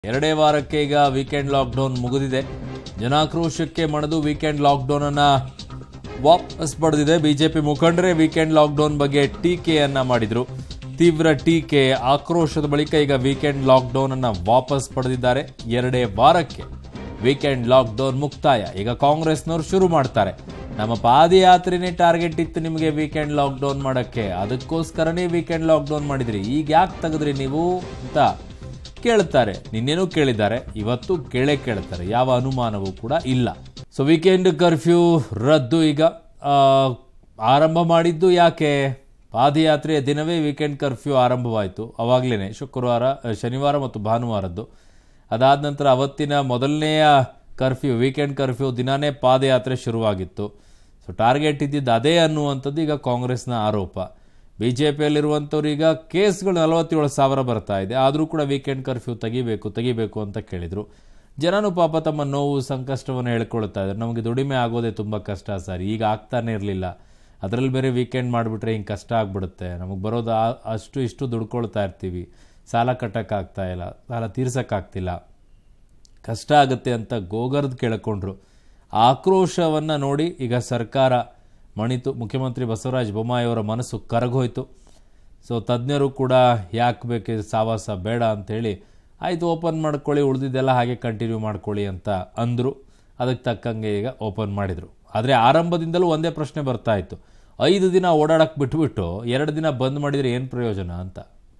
ಎರಡೇ ವಾರಕ್ಕೆ ಈಗ ವೀಕೆಂಡ್ ಲಾಕ್ಡೌನ್ ಮುಗಿದಿದೆ ಜನಾಕ್ರೋಶಕ್ಕೆ ಮಣಿದು ವೀಕೆಂಡ್ ಲಾಕ್ಡೌನ್ ಅನ್ನ ವಾಪಸ್ ಪಡೆದಿದೆ ಬಿಜೆಪಿ ಮುಖಂಡರೇ ವೀಕೆಂಡ್ ಲಾಕ್ಡೌನ್ ಬಗ್ಗೆ ಟೀಕೆಯನ್ನ ಮಾಡಿದ್ರು ತೀವ್ರ ಟೀಕೆ ಆಕ್ರೋಶದ ಬಳಿಕ ಈಗ ವೀಕೆಂಡ್ ಲಾಕ್ಡೌನ್ ಅನ್ನ ವಾಪಸ್ ಪಡೆದಿದ್ದಾರೆ ಎರಡೇ ವಾರಕ್ಕೆ ವೀಕೆಂಡ್ ಲಾಕ್ಡೌನ್ ಮುಕ್ತಾಯ ಈಗ ಕಾಂಗ್ರೆಸ್ನವರು ಶುರು ಮಾಡ್ತಾರೆ ನಮ್ಮ ಪಾದಯಾತ್ರೆನೇ ಟಾರ್ಗೆಟ್ ಇತ್ತು ನಿಮಗೆ ವೀಕೆಂಡ್ ಲಾಕ್ಡೌನ್ ಮಾಡಕ್ಕೆ ಅದಕ್ಕೋಸ್ಕರನೇ ವೀಕೆಂಡ್ ಲಾಕ್ಡೌನ್ ಮಾಡಿದ್ರಿ ಈಗ ಯಾಕೆ ತೆಗೆದ್ರಿ ನೀವು ಅಂತ ಕೇಳ್ತಾರೆ ನಿನ್ನೇನೂ ಕೇಳಿದ್ದಾರೆ ಇವತ್ತು ಕೇಳೇ ಕೇಳ್ತಾರೆ ಯಾವ ಅನುಮಾನವೂ ಕೂಡ ಇಲ್ಲ ಸೊ ವೀಕೆಂಡ್ ಕರ್ಫ್ಯೂ ರದ್ದು ಈಗ ಆ, ಆರಂಭ ಮಾಡಿದ್ದು ಯಾಕೆ ಪಾದಯಾತ್ರೆಯ ದಿನವೇ ವೀಕೆಂಡ್ ಕರ್ಫ್ಯೂ ಆರಂಭವಾಯಿತು ಅವಾಗಲೇ ಶುಕ್ರವಾರ ಆ, ಶನಿವಾರ ಮತ್ತು ಭಾನುವಾರದ್ದು ಅದಾದ ನಂತರ ಅವತ್ತಿನ ಮೊದಲನೆಯ ಕರ್ಫ್ಯೂ ವೀಕೆಂಡ್ ಕರ್ಫ್ಯೂ ದಿನಾನೇ ಪಾದಯಾತ್ರೆ ಶುರುವಾಗಿತ್ತು ಸೊ ಟಾರ್ಗೆಟ್ ಇದ್ದಿದ್ದು ಅದೇ ಅನ್ನುವಂಥದ್ದು ಈಗ ಕಾಂಗ್ರೆಸ್ನ ಆರೋಪ ಬಿ ಜೆ ಪಿಯಲ್ಲಿರುವಂಥವ್ರು ಈಗ ಕೇಸ್ಗಳು ನಲವತ್ತೇಳು ಸಾವಿರ ಬರ್ತಾ ಇದೆ ಆದರೂ ಕೂಡ ವೀಕೆಂಡ್ ಕರ್ಫ್ಯೂ ತೆಗಿಬೇಕು ತೆಗಿಬೇಕು ಅಂತ ಕೇಳಿದರು ಜನನು ಪಾಪ ತಮ್ಮ ನೋವು ಸಂಕಷ್ಟವನ್ನು ಹೇಳ್ಕೊಳ್ತಾ ಇದ್ದಾರೆ ನಮಗೆ ದುಡಿಮೆ ಆಗೋದೇ ತುಂಬ ಕಷ್ಟ ಸರ್ ಈಗ ಆಗ್ತಾನೆ ಇರಲಿಲ್ಲ ಅದರಲ್ಲಿ ಬೇರೆ ವೀಕೆಂಡ್ ಮಾಡಿಬಿಟ್ರೆ ಹಿಂಗೆ ಕಷ್ಟ ಆಗಿಬಿಡುತ್ತೆ ನಮಗೆ ಬರೋದು ಆ- ಅಷ್ಟು ಇಷ್ಟು ದುಡ್ಕೊಳ್ತಾ ಇರ್ತೀವಿ ಸಾಲ ಕಟ್ಟೋಕ್ಕಾಗ್ತಾ ಇಲ್ಲ ಸಾಲ ತೀರ್ಸೋಕ್ಕಾಗ್ತಿಲ್ಲ ಕಷ್ಟ ಆಗುತ್ತೆ ಅಂತ ಗೋಗರ್ದ್ ಕೇಳ್ಕೊಂಡ್ರು ಆಕ್ರೋಶವನ್ನು ನೋಡಿ ಈಗ ಸರ್ಕಾರ ಮಣಿತು ಮುಖ್ಯಮಂತ್ರಿ ಬಸವರಾಜ ಬೊಮ್ಮಾಯಿ ಅವರ ಮನಸ್ಸು ಕರಗೋಯ್ತು ಸೊ ತಜ್ಞರು ಕೂಡ ಯಾಕೆ ಬೇಕು ಇದು ಸಾವಾಸ ಬೇಡ ಅಂಥೇಳಿ ಆಯಿತು ಓಪನ್ ಮಾಡ್ಕೊಳ್ಳಿ ಉಳಿದಿದ್ದೆಲ್ಲ ಹಾಗೆ ಕಂಟಿನ್ಯೂ ಮಾಡ್ಕೊಳ್ಳಿ ಅಂತ ಅಂದರು ಅದಕ್ಕೆ ತಕ್ಕಂಗೆ ಈಗ ಓಪನ್ ಮಾಡಿದರು ಆದರೆ ಆರಂಭದಿಂದಲೂ ಒಂದೇ ಪ್ರಶ್ನೆ ಬರ್ತಾ ಇತ್ತು ಐದು ದಿನ ಓಡಾಡಕ್ಕೆ ಬಿಟ್ಬಿಟ್ಟು ಎರಡು ದಿನ ಬಂದ್ ಮಾಡಿದರೆ ಏನು ಪ್ರಯೋಜನ ಅಂತ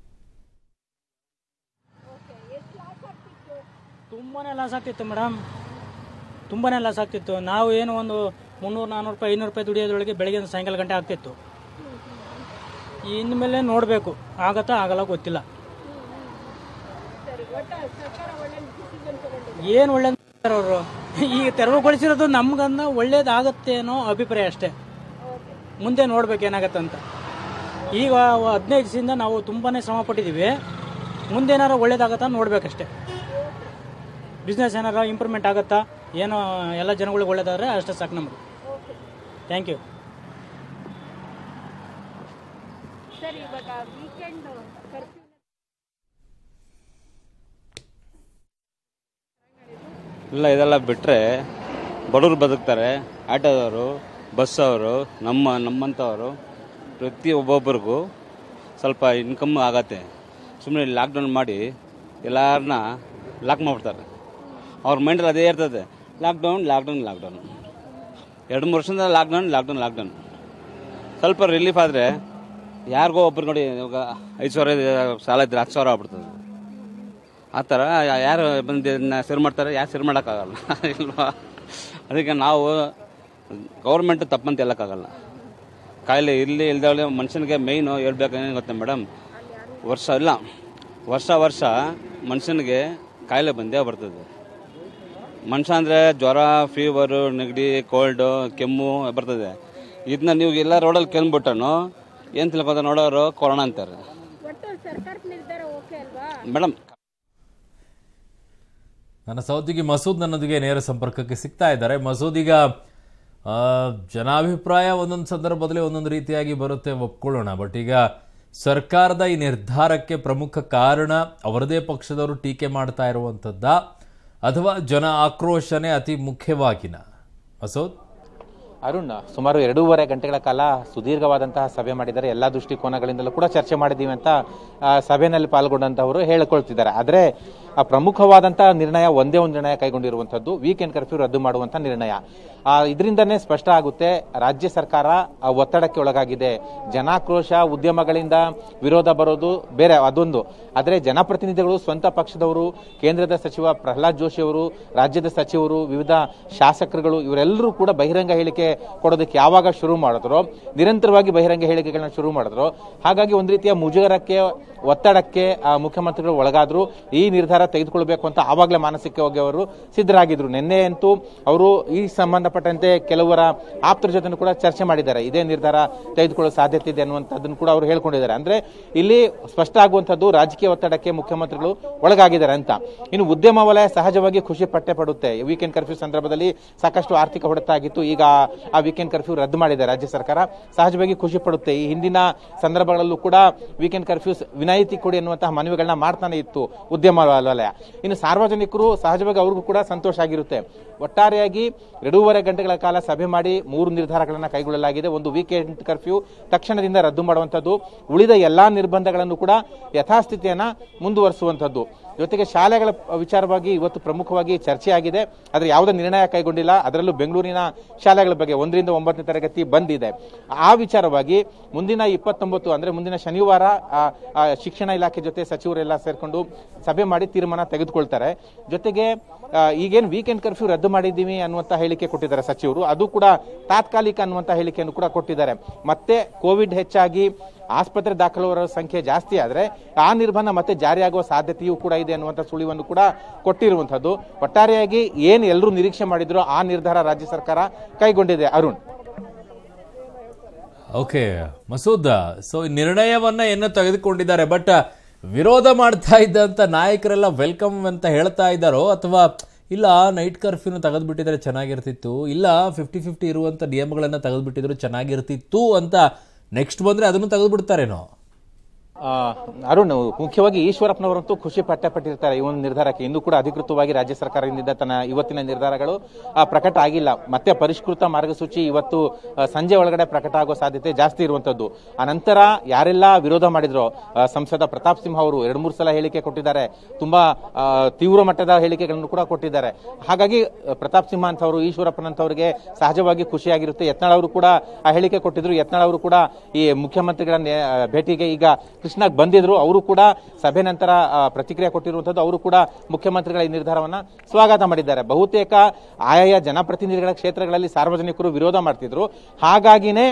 ತುಂಬಾ ಲಾಸ್ ಆಗ್ತಿತ್ತು ಮೇಡಮ್ ತುಂಬಾ ಲಾಸ್ ಆಗ್ತಿತ್ತು ನಾವು ಏನು ಒಂದು ಮುನ್ನೂರು ನಾನ್ನೂರು ರೂಪಾಯಿ ಐನೂರು ರೂಪಾಯಿ ದುಡಿಯೋದ್ರೊಳಗೆ ಬೆಳಗ್ಗೆ ಸಾಯಂಕಾಲ ಗಂಟೆ ಆಗ್ತಿತ್ತು ಇನ್ಮೇಲೆ ನೋಡಬೇಕು ಆಗತ್ತಾ ಆಗಲ್ಲ ಗೊತ್ತಿಲ್ಲ ಏನು ಒಳ್ಳೇದು ಅವರು ಈಗ ತೆರವುಗೊಳಿಸಿರೋದು ನಮ್ಗನ್ನ ಒಳ್ಳೇದಾಗತ್ತೆ ಅನ್ನೋ ಅಭಿಪ್ರಾಯ ಅಷ್ಟೇ ಮುಂದೆ ನೋಡ್ಬೇಕು ಏನಾಗತ್ತೆ ಅಂತ ಈಗ ಹದಿನೈದು ದಿವಸದಿಂದ ನಾವು ತುಂಬಾ ಶ್ರಮ ಪಟ್ಟಿದ್ದೀವಿ ಮುಂದೆ ಏನಾರು ಒಳ್ಳೇದಾಗತ್ತಾ ನೋಡ್ಬೇಕಷ್ಟೇ ಬಿಸ್ನೆಸ್ ಏನಾರ ಇಂಪ್ರೂವ್ಮೆಂಟ್ ಆಗುತ್ತಾ ಏನೋ ಎಲ್ಲ ಜನಗಳಿಗೆ ಒಳ್ಳೇದಾದ್ರೆ ಅಷ್ಟೇ ಸಾಕು ನಮಗೆ ಥ್ಯಾಂಕ್ ಯು ಸರ್ ಇವಾಗ ವೀಕೆಂಡ್ ಕರ್ಫ್ಯೂ ಇಲ್ಲ ಇದೆಲ್ಲ ಬಿಟ್ಟರೆ ಬಡವರು ಬದುಕ್ತಾರೆ ಆಟೋದವರು ಬಸ್ ಅವರು ನಮ್ಮ ನಮ್ಮಂಥವರು ಪ್ರತಿ ಒಬ್ಬೊಬ್ಬರಿಗೂ ಸ್ವಲ್ಪ ಇನ್ಕಮ್ ಆಗತ್ತೆ ಸುಮ್ಮನೆ ಲಾಕ್ಡೌನ್ ಮಾಡಿ ಎಲ್ಲರನ್ನ ಲಾಕ್ ಮಾಡ್ಬಿಡ್ತಾರೆ ಅವ್ರ ಮೈಂಡಲ್ಲಿ ಅದೇ ಇರ್ತದೆ ಲಾಕ್ಡೌನ್ ಲಾಕ್ಡೌನ್ ಲಾಕ್ಡೌನ್ ಎರಡು ಮೂರು ವರ್ಷದಿಂದ ಲಾಕ್ಡೌನ್ ಲಾಕ್ಡೌನ್ ಲಾಕ್ಡೌನ್ ಸ್ವಲ್ಪ ರಿಲೀಫ್ ಆದರೆ ಯಾರಿಗೋ ಒಬ್ರು ನೋಡಿ ಇವಾಗ ಐದು ಸಾವಿರ ಇದೆ, ಸಾಲ ಇದ್ರೆ ಹತ್ತು ಸಾವಿರ ಆಗ್ಬಿಡ್ತದೆ ಆ ಥರ ಯಾರು ಬಂದು ಇದನ್ನ ಸರಿ ಮಾಡ್ತಾರೆ ಯಾರು ಸರಿ ಮಾಡೋಕ್ಕಾಗಲ್ಲ ಇಲ್ವಾ ಅದಕ್ಕೆ ನಾವು ಗೌರ್ಮೆಂಟ್ ತಪ್ಪಂತ ಹೇಳೋಕ್ಕಾಗಲ್ಲ ಕಾಯಿಲೆ ಇರಲಿ ಇಲ್ದವಳೆ ಮನುಷ್ಯನಿಗೆ ಮೇಯ್ನು ಹೇಳ್ಬೇಕೇನು ಗೊತ್ತಾ ಮೇಡಮ್ ವರ್ಷ ಇಲ್ಲ ವರ್ಷ ವರ್ಷ ಮನುಷ್ಯನಿಗೆ ಕಾಯಿಲೆ ಬಂದೇ ಬರ್ತದೆ ಮನುಷ್ಯ ಅಂದರೆ ಜ್ವರ ಫೀವರು ನೆಗಡಿ ಕೋಲ್ಡು ಕೆಮ್ಮು ಬರ್ತದೆ ಇದನ್ನ ನೀವು ಎಲ್ಲ ರೋಡಲ್ಲಿ ಕೇಳ್ಬಿಟ್ಟನು ಏನು ತಿಳ್ಕೊತ ನೋಡೋರು ಕೊರೋನಾ ಅಂತಾರೆ ಒಟ್ಟು ಸರ್ಕಾರದ ನಿರ್ಧಾರ ಓಕೆ ಅಲ್ವಾ ಮೇಡಮ್ ನನ್ನ ಸಹೋದ್ಯೋಗಿ ಮಸೂದ್ ನನ್ನೊಂದಿಗೆ ನೇರ ಸಂಪರ್ಕಕ್ಕೆ ಸಿಗ್ತಾ ಇದ್ದಾರೆ ಮಸೂದ್ ಈಗ ಆ, ಜನಾಭಿಪ್ರಾಯ ಒಂದೊಂದು ಸಂದರ್ಭದಲ್ಲಿ ಒಂದೊಂದು ರೀತಿಯಾಗಿ ಬರುತ್ತೆ ಒಪ್ಕೊಳ್ಳೋಣ ಬಟ್ ಈಗ ಸರ್ಕಾರದ ಈ ನಿರ್ಧಾರಕ್ಕೆ ಪ್ರಮುಖ ಕಾರಣ ಅವರದೇ ಪಕ್ಷದವರು ಟೀಕೆ ಮಾಡ್ತಾ ಇರುವಂಥದ್ದ ಅಥವಾ ಜನ ಆಕ್ರೋಶನೇ ಅತಿ ಮುಖ್ಯವಾಗಿನ ಮಸೂದ್ ಅರುಣ್ ಸುಮಾರು ಎರಡೂವರೆ ಗಂಟೆಗಳ ಕಾಲ ಸುದೀರ್ಘವಾದಂತಹ ಸಭೆ ಮಾಡಿದ್ದಾರೆ ಎಲ್ಲ ದೃಷ್ಟಿಕೋನಗಳಿಂದಲೂ ಕೂಡ ಚರ್ಚೆ ಮಾಡಿದ್ದೀವಿ ಅಂತ ಆ, ಸಭೆಯಲ್ಲಿ ಪಾಲ್ಗೊಂಡಂತವರು ಹೇಳಿಕೊಳ್ತಿದ್ದಾರೆ ಆದರೆ ಆ ಪ್ರಮುಖವಾದಂತಹ ನಿರ್ಣಯ ಒಂದೇ ಒಂದು ನಿರ್ಣಯ ಕೈಗೊಂಡಿರುವಂತದ್ದು ವೀಕೆಂಡ್ ಕರ್ಫ್ಯೂ ರದ್ದು ಮಾಡುವಂತ ನಿರ್ಣಯ ಆ, ಇದರಿಂದನೇ ಸ್ಪಷ್ಟ ಆಗುತ್ತೆ ರಾಜ್ಯ ಸರ್ಕಾರ ಆ, ಒತ್ತಡಕ್ಕೆ ಒಳಗಾಗಿದೆ ಜನಾಕ್ರೋಶ ಉದ್ಯಮಗಳಿಂದ ವಿರೋಧ ಬರೋದು ಬೇರೆ ಅದೊಂದು ಆದರೆ ಜನಪ್ರತಿನಿಧಿಗಳು ಸ್ವಂತ ಪಕ್ಷದವರು ಕೇಂದ್ರದ ಸಚಿವ ಪ್ರಹ್ಲಾದ್ ಜೋಶಿ ಅವರು ರಾಜ್ಯದ ಸಚಿವರು ವಿವಿಧ ಶಾಸಕರುಗಳು ಇವರೆಲ್ಲರೂ ಕೂಡ ಬಹಿರಂಗ ಹೇಳಿಕೆ ಕೊಡೋದಕ್ಕೆ ಯಾವಾಗ ಶುರು ಮಾಡಿದ್ರು ನಿರಂತರವಾಗಿ ಬಹಿರಂಗ ಹೇಳಿಕೆಗಳನ್ನ ಶುರು ಮಾಡಿದ್ರು ಹಾಗಾಗಿ ಒಂದು ರೀತಿಯ ಮುಜುಗರಕ್ಕೆ ಒತ್ತಡಕ್ಕೆ ಆ, ಮುಖ್ಯಮಂತ್ರಿಗಳು ಒಳಗಾದ್ರು ಈ ನಿರ್ಧಾರ ತೆಗೆದುಕೊಳ್ಬೇಕು ಅಂತ ಆವಾಗಲೇ ಮಾನಸಿಕವಾಗಿ ಅವರು ಸಿದ್ಧರಾಗಿದ್ರು ನಿನ್ನೆ ಅಂತೂ ಅವರು ಈ ಸಂಬಂಧಪಟ್ಟಂತೆ ಕೆಲವರ ಆಪ್ತರ ಜೊತೆ ಕೂಡ ಚರ್ಚೆ ಮಾಡಿದ್ದಾರೆ ಇದೇ ನಿರ್ಧಾರ ತೆಗೆದುಕೊಳ್ಳೋ ಸಾಧ್ಯತೆ ಇದೆ ಅನ್ನುವಂಥದ್ದನ್ನು ಕೂಡ ಅವರು ಹೇಳ್ಕೊಂಡಿದ್ದಾರೆ ಅಂದ್ರೆ ಇಲ್ಲಿ ಸ್ಪಷ್ಟ ಆಗುವಂಥದ್ದು ರಾಜಕೀಯ ಒತ್ತಡಕ್ಕೆ ಮುಖ್ಯಮಂತ್ರಿಗಳು ಒಳಗಾಗಿದ್ದಾರೆ ಅಂತ ಇನ್ನು ಉದ್ಯಮ ವಲಯ ಸಹಜವಾಗಿ ಖುಷಿ ಪಟ್ಟೆ ಪಡುತ್ತೆ ವೀಕೆಂಡ್ ಕರ್ಫ್ಯೂ ಸಂದರ್ಭದಲ್ಲಿ ಸಾಕಷ್ಟು ಆರ್ಥಿಕ ಹೊಡೆತ ಆಗಿತ್ತು ಈಗ ಆ ವೀಕೆಂಡ್ ಕರ್ಫ್ಯೂ ರದ್ದು ಮಾಡಿದೆ ರಾಜ್ಯ ಸರ್ಕಾರ ಸಹಜವಾಗಿ ಖುಷಿ ಪಡುತ್ತೆ ಈ ಹಿಂದಿನ ಸಂದರ್ಭಗಳಲ್ಲೂ ಕೂಡ ವೀಕೆಂಡ್ ಕರ್ಫ್ಯೂ ವಿನಾಯಿತಿ ಕೊಡಿ ಅನ್ನುವಂತಹ ಮನವಿಗಳನ್ನ ಮಾಡ್ತಾನೆ ಇತ್ತು ಉದ್ಯಮ ವಲಯ ದೇವಾಲಯ ಇನ್ನು ಸಾರ್ವಜನಿಕರು ಸಹಜವಾಗಿ ಅವ್ರಿಗೂ ಕೂಡ ಸಂತೋಷ ಆಗಿರುತ್ತೆ ಒಟ್ಟಾರೆಯಾಗಿ ಎರಡೂವರೆ ಗಂಟೆಗಳ ಕಾಲ ಸಭೆ ಮಾಡಿ ಮೂರು ನಿರ್ಧಾರಗಳನ್ನು ಕೈಗೊಳ್ಳಲಾಗಿದೆ ಒಂದು ವೀಕೆಂಡ್ ಕರ್ಫ್ಯೂ ತಕ್ಷಣದಿಂದ ರದ್ದು ಮಾಡುವಂಥದ್ದು ಉಳಿದ ಎಲ್ಲಾ ನಿರ್ಬಂಧಗಳನ್ನು ಕೂಡ ಯಥಾಸ್ಥಿತಿಯನ್ನ ಮುಂದುವರಿಸುವಂಥದ್ದು ಜೊತೆಗೆ ಶಾಲೆಗಳ ವಿಚಾರವಾಗಿ ಇವತ್ತು ಪ್ರಮುಖವಾಗಿ ಚರ್ಚೆ ಆಗಿದೆ ಆದರೆ ಯಾವುದೇ ನಿರ್ಣಯ ಕೈಗೊಂಡಿಲ್ಲ ಅದರಲ್ಲೂ ಬೆಂಗಳೂರಿನ ಶಾಲೆಗಳ ಬಗ್ಗೆ ಒಂದರಿಂದ ಒಂಬತ್ತನೇ ತರಗತಿ ಬಂದಿದೆ ಆ ವಿಚಾರವಾಗಿ ಮುಂದಿನ ಇಪ್ಪತ್ತೊಂಬತ್ತು ಅಂದ್ರೆ ಮುಂದಿನ ಶನಿವಾರ ಆ, ಆ, ಶಿಕ್ಷಣ ಇಲಾಖೆ ಜೊತೆ ಸಚಿವರೆಲ್ಲ ಸೇರ್ಕೊಂಡು ಸಭೆ ಮಾಡಿ ತೀರ್ಮಾನ ತೆಗೆದುಕೊಳ್ತಾರೆ ಜೊತೆಗೆ ಆ, ಈಗೇನು ವೀಕೆಂಡ್ ಕರ್ಫ್ಯೂ ರದ್ದು ಮಾಡಿದ್ದೀವಿ ಅನ್ನುವಂತ ಹೇಳಿಕೆ ಕೊಟ್ಟಿದ್ದಾರೆ ಸಚಿವರು ಅದು ಕೂಡ ತಾತ್ಕಾಲಿಕ ಅನ್ನುವಂತ ಹೇಳಿಕೆಯನ್ನು ಕೂಡ ಕೊಟ್ಟಿದ್ದಾರೆ ಮತ್ತೆ ಕೋವಿಡ್ ಹೆಚ್ಚಾಗಿ ಆಸ್ಪತ್ರೆ ದಾಖಲಾಗುವವರ ಸಂಖ್ಯೆ ಜಾಸ್ತಿ ಆದ್ರೆ ಆ ನಿರ್ಬಂಧ ಮತ್ತೆ ಜಾರಿಯಾಗುವ ಸಾಧ್ಯತೆಯೂ ಕೂಡ ಇದೆ ಅನ್ನುವಂಥ ಸುಳಿವನ್ನು ಕೂಡ ಕೊಟ್ಟಿರುವಂತದ್ದು ಒಟ್ಟಾರೆಯಾಗಿ ಏನು ಎಲ್ಲರೂ ನಿರೀಕ್ಷೆ ಮಾಡಿದ್ರು ಆ ನಿರ್ಧಾರ ರಾಜ್ಯ ಸರ್ಕಾರ ಕೈಗೊಂಡಿದೆ ಅರುಣ್ ಓಕೆ ಮಸೂದ್ ಸೊ ಈ ನಿರ್ಣಯವನ್ನ ಏನು ತೆಗೆದುಕೊಂಡಿದ್ದಾರೆ ಬಟ್ ವಿರೋಧ ಮಾಡ್ತಾ ಇದ್ದಂತ ನಾಯಕರೆಲ್ಲ ವೆಲ್ಕಮ್ ಅಂತ ಹೇಳ್ತಾ ಇದ್ದಾರೋ ಅಥವಾ ಇಲ್ಲ ನೈಟ್ ಕರ್ಫ್ಯೂನ ತೆಗೆದುಬಿಟ್ಟಿದ್ರೆ ಚೆನ್ನಾಗಿರ್ತಿತ್ತು ಇಲ್ಲ ಫಿಫ್ಟಿ ಫಿಫ್ಟಿ ಇರುವಂತ ನಿಯಮಗಳನ್ನ ತೆಗೆದುಬಿಟ್ಟಿದ್ರು ಚೆನ್ನಾಗಿರ್ತಿತ್ತು ಅಂತ ನೆಕ್ಸ್ಟ್ ಬಂದ್ರೆ ಅದನ್ನು ತೆಗೆದುಬಿಡ್ತಾರೇನೋ ಆ, ಅರುಣ್ ಮುಖ್ಯವಾಗಿ ಈಶ್ವರಪ್ಪನವರಂತೂ ಖುಷಿ ಪಟ್ಟ ಪಟ್ಟಿರ್ತಾರೆ ಈ ಒಂದು ನಿರ್ಧಾರಕ್ಕೆ ಇನ್ನೂ ಕೂಡ ಅಧಿಕೃತವಾಗಿ ರಾಜ್ಯ ಸರ್ಕಾರದಿಂದ ತನ್ನ ಇವತ್ತಿನ ನಿರ್ಧಾರಗಳು ಆ, ಪ್ರಕಟ ಆಗಿಲ್ಲ ಮತ್ತೆ ಪರಿಷ್ಕೃತ ಮಾರ್ಗಸೂಚಿ ಇವತ್ತು ಆ, ಸಂಜೆ ಒಳಗಡೆ ಪ್ರಕಟ ಆಗೋ ಸಾಧ್ಯತೆ ಜಾಸ್ತಿ ಇರುವಂತದ್ದು ಆ ನಂತರ ಯಾರೆಲ್ಲ ವಿರೋಧ ಮಾಡಿದ್ರು ಆ, ಸಂಸದ ಪ್ರತಾಪ್ ಸಿಂಹ ಅವರು ಎರಡು ಮೂರು ಸಲ ಹೇಳಿಕೆ ಕೊಟ್ಟಿದ್ದಾರೆ ತುಂಬಾ ಆ, ತೀವ್ರ ಮಟ್ಟದ ಹೇಳಿಕೆಗಳನ್ನು ಕೂಡ ಕೊಟ್ಟಿದ್ದಾರೆ ಹಾಗಾಗಿ ಆ, ಪ್ರತಾಪ್ ಸಿಂಹ ಅಂತವರು ಈಶ್ವರಪ್ಪನಂತವರಿಗೆ ಸಹಜವಾಗಿ ಖುಷಿಯಾಗಿರುತ್ತೆ ಯತ್ನಾಳ್ ಅವರು ಕೂಡ ಆ ಹೇಳಿಕೆ ಕೊಟ್ಟಿದ್ರು ಯತ್ನಾಳ್ ಅವರು ಕೂಡ ಈ ಮುಖ್ಯಮಂತ್ರಿಗಳ ನೆ- ಆ, ಭೇಟಿಗೆ ಈಗ ಕೃಷ್ಣಾಗ್ ಬಂದಿದ್ರು ಅವರು ಕೂಡ ಸಭೆ ನಂತರ ಆ, ಪ್ರತಿಕ್ರಿಯೆ ಕೊಟ್ಟಿರುವಂತದ್ದು ಅವರು ಕೂಡ ಮುಖ್ಯಮಂತ್ರಿಗಳ ಈ ನಿರ್ಧಾರವನ್ನ ಸ್ವಾಗತ ಮಾಡಿದ್ದಾರೆ ಬಹುತೇಕ ಆಯಾಯ ಜನಪ್ರತಿನಿಧಿಗಳ ಕ್ಷೇತ್ರಗಳಲ್ಲಿ ಸಾರ್ವಜನಿಕರು ವಿರೋಧ ಮಾಡ್ತಿದ್ರು ಹಾಗಾಗಿನೇ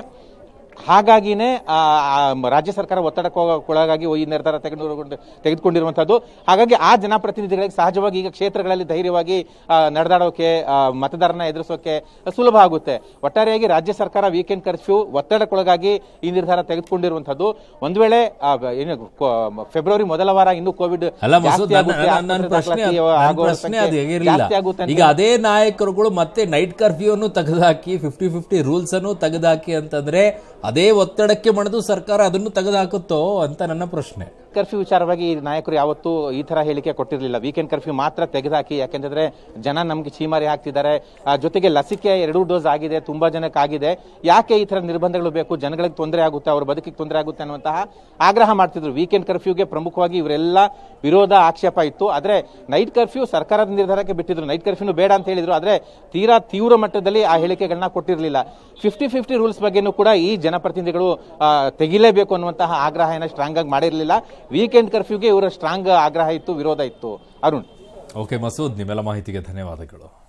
ಹಾಗಾಗಿನೇ ಆ, ಆ, ರಾಜ್ಯ ಸರ್ಕಾರ ಒತ್ತಡಕ್ಕೊಳಗಾಗಿ ಈ ನಿರ್ಧಾರ ತೆಗೆದುಕೊಂಡು ತೆಗೆದುಕೊಂಡಿರುವಂತದ್ದು ಹಾಗಾಗಿ ಆ ಜನಪ್ರತಿನಿಧಿಗಳಿಗೆ ಸಹಜವಾಗಿ ಈಗ ಕ್ಷೇತ್ರಗಳಲ್ಲಿ ಧೈರ್ಯವಾಗಿ ಆ, ನಡೆದಾಡೋಕೆ ಆ, ಮತದಾರನ ಎದುರಿಸೋಕೆ ಸುಲಭ ಆಗುತ್ತೆ ಒಟ್ಟಾರೆಯಾಗಿ ರಾಜ್ಯ ಸರ್ಕಾರ ವೀಕೆಂಡ್ ಕರ್ಫ್ಯೂ ಒತ್ತಡಕ್ಕೊಳಗಾಗಿ ಈ ನಿರ್ಧಾರ ತೆಗೆದುಕೊಂಡಿರುವಂತದ್ದು ಒಂದ್ ವೇಳೆ ಆ, ಏನು ಕೋ- ಫೆಬ್ರವರಿ ಮೊದಲ ವಾರ ಇನ್ನೂ ಕೋವಿಡ್ ಅಲ್ಲ ಮಸೂದ್ ಜಾಸ್ತಿ ನನ್ನ- ಆಗುತ್ತೆ, ನನ್ನ ಆಸ್ಪತ್ರೆ ಪ್ರಶ್ನೆ ದಾಖಲಾತಿ ನನ್ನ ಆಗುವ ಪ್ರಶ್ನೆ ಸಂಖ್ಯೆ ಅದು ಹೇಗಿರ್ಲಿಲ್ಲ ಜಾಸ್ತಿ ಆಗುತ್ತೆ ಅಂತ ಈಗ ಅದೇ ನಾಯಕರುಗಳು ಮತ್ತೆ ನೈಟ್ ಕರ್ಫ್ಯೂ ಅನ್ನು ತೆಗೆದುಹಾಕಿ ಫಿಫ್ಟಿ ಫಿಫ್ಟಿ ರೂಲ್ಸ್ ಅನ್ನು ತೆಗೆದುಹಾಕಿ ಅಂತಂದ್ರೆ ಅದೇ ಒತ್ತಡಕ್ಕೆ ಮಣಿದು ಸರ್ಕಾರ ಅದನ್ನು ತೆಗೆದುಹಾಕುತ್ತೋ ಅಂತ ನನ್ನ ಪ್ರಶ್ನೆ ಕರ್ಫ್ಯೂ ವಿಚಾರವಾಗಿ ಈ ನಾಯಕರು ಯಾವತ್ತೂ ಈ ತರ ಹೇಳಿಕೆ ಕೊಟ್ಟಿರಲಿಲ್ಲ ವೀಕೆಂಡ್ ಕರ್ಫ್ಯೂ ಮಾತ್ರ ತೆಗೆದುಹಾಕಿ ಯಾಕೆಂದ್ರೆ ಜನ ನಮ್ಗೆ ಚೀಮಾರಿ ಹಾಕ್ತಿದ್ದಾರೆ ಆ, ಜೊತೆಗೆ ಲಸಿಕೆ ಎರಡು ಡೋಸ್ ಆಗಿದೆ ತುಂಬಾ ಜನಕ್ಕೆ ಆಗಿದೆ ಯಾಕೆ ಈ ತರ ನಿರ್ಬಂಧಗಳು ಬೇಕು ಜನಗಳಿಗೆ ತೊಂದರೆ ಆಗುತ್ತೆ ಅವ್ರ ಬದುಕಿಗೆ ತೊಂದರೆ ಆಗುತ್ತೆ ಅನ್ನುವಂತಹ ಆಗ್ರಹ ಮಾಡ್ತಿದ್ರು ವೀಕೆಂಡ್ ಕರ್ಫ್ಯೂಗೆ ಪ್ರಮುಖವಾಗಿ ಇವರೆಲ್ಲ ವಿರೋಧ ಆಕ್ಷೇಪ ಇತ್ತು ಆದ್ರೆ ನೈಟ್ ಕರ್ಫ್ಯೂ ಸರ್ಕಾರದ ನಿರ್ಧಾರಕ್ಕೆ ಬಿಟ್ಟಿದ್ರು ನೈಟ್ ಕರ್ಫ್ಯೂನು ಬೇಡ ಅಂತ ಹೇಳಿದ್ರು ಆದ್ರೆ ತೀರಾ ತೀವ್ರ ಮಟ್ಟದಲ್ಲಿ ಆ ಹೇಳಿಕೆಗಳನ್ನ ಕೊಟ್ಟಿರಲಿಲ್ಲ ಫಿಫ್ಟಿ ಫಿಫ್ಟಿ ರೂಲ್ಸ್ ಬಗ್ಗೆನೂ ಕೂಡ ಈ ಜನಪ್ರತಿನಿಧಿಗಳು ಆ, ತೆಗಿಲೇಬೇಕು ಅನ್ನುವಂತಹ ಆಗ್ರಹ ಏನ ಸ್ಟ್ರಾಂಗ್ ಆಗಿ ಮಾಡಿರಲಿಲ್ಲ ವೀಕೆಂಡ್ ಕರ್ಫ್ಯೂಗೆ ಇವರ ಸ್ಟ್ರಾಂಗ್ ಆಗ್ರಹ ಇತ್ತು ವಿರೋಧ ಇತ್ತು ಅರುಣ್ ಓಕೆ ಮಸೂದ್ ನಿಮ್ಮೆಲ್ಲ ಮಾಹಿತಿಗೆ ಧನ್ಯವಾದಗಳು